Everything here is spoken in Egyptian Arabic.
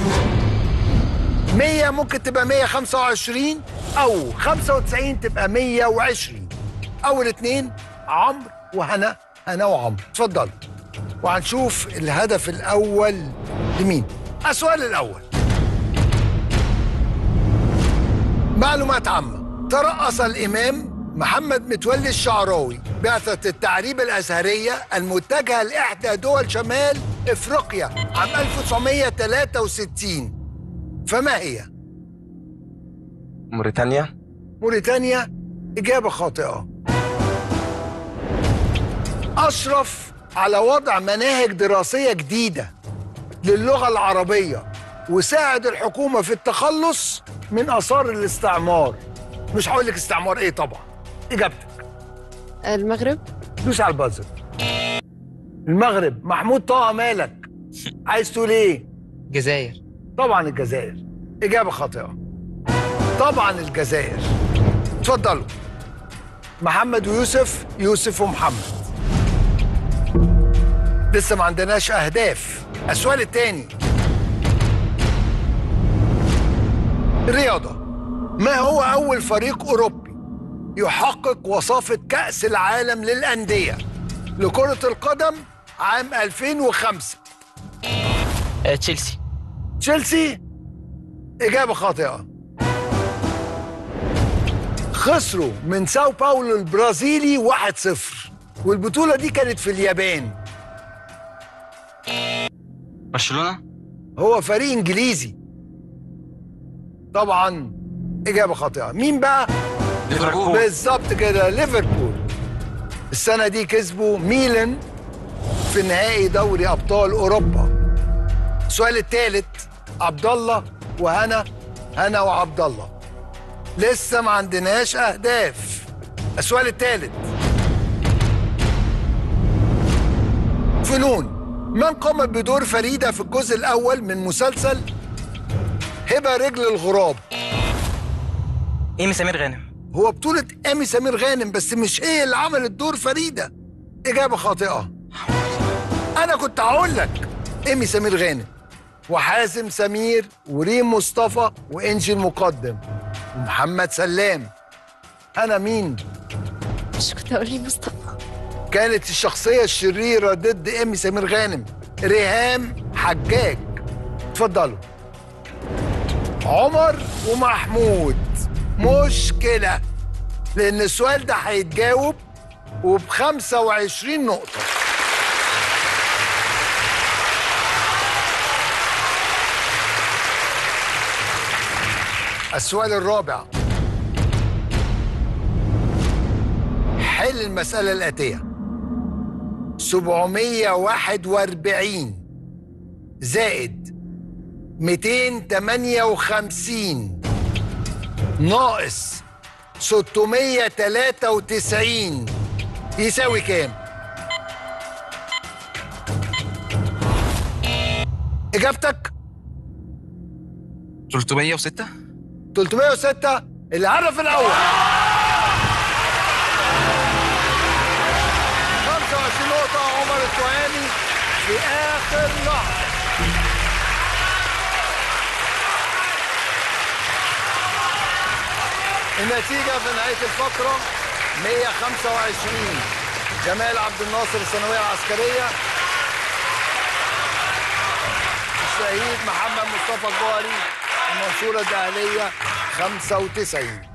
100 ممكن تبقى 125 او 95 تبقى 120 اول اتنين عمرو وهنا هنا وعمرو اتفضل وهنشوف الهدف الاول لمين السؤال الاول معلومات عامه ترأس الامام محمد متولي الشعراوي بعثة التعريب الأزهرية المتجهة لإحدى دول شمال إفريقيا عام 1963 فما هي؟ موريتانيا موريتانيا إجابة خاطئة أشرف على وضع مناهج دراسية جديدة للغة العربية وساعد الحكومة في التخلص من آثار الاستعمار مش هقول لك استعمار إيه طبعا إجابتك المغرب دوس على البازر المغرب محمود طه مالك عايز تقول ايه جزائر طبعا الجزائر اجابه خاطئه طبعا الجزائر اتفضلوا محمد ويوسف يوسف ومحمد لسه ما عندناش اهداف السؤال الثاني الرياضه ما هو اول فريق اوروبي يحقق وصافة كأس العالم للأندية لكرة القدم عام 2005 آه، تشيلسي تشيلسي إجابة خاطئة خسروا من ساو باولو البرازيلي 1-0 والبطولة دي كانت في اليابان برشلونة هو فريق إنجليزي طبعا إجابة خاطئة مين بقى؟ ليفربول بالظبط كده ليفربول السنة دي كسبوا ميلان في نهائي دوري أبطال أوروبا السؤال الثالث عبد الله وهنا هنا وعبد الله لسه ما عندناش أهداف السؤال الثالث فنون من قام بدور فريدة في الجزء الأول من مسلسل هبة رجل الغراب ايمي سمير غانم هو بطولة أمي سمير غانم بس مش هي اللي عملت دور فريدة إجابة خاطئة أنا كنت هقول لك إيمي سمير غانم وحازم سمير وريم مصطفى وإنجي المقدم ومحمد سلام أنا مين؟ مش كنت اقول لي مصطفى كانت الشخصية الشريرة ضد إيمي سمير غانم ريهام حجاج اتفضلوا عمر ومحمود مشكلة لأن السؤال ده هيتجاوب وب 25 نقطة السؤال الرابع حل المسألة الآتية 741 زائد 258 ناقص 693 يساوي كام؟ إجابتك 306 306 الهدف الأول 25 نقطة عمر التهامي في آخر لحظة النتيجة في نهاية الفقرة 125 جمال عبد الناصر الثانوية العسكرية الشهيد محمد مصطفى الجوهري المنصورة الدهلية 95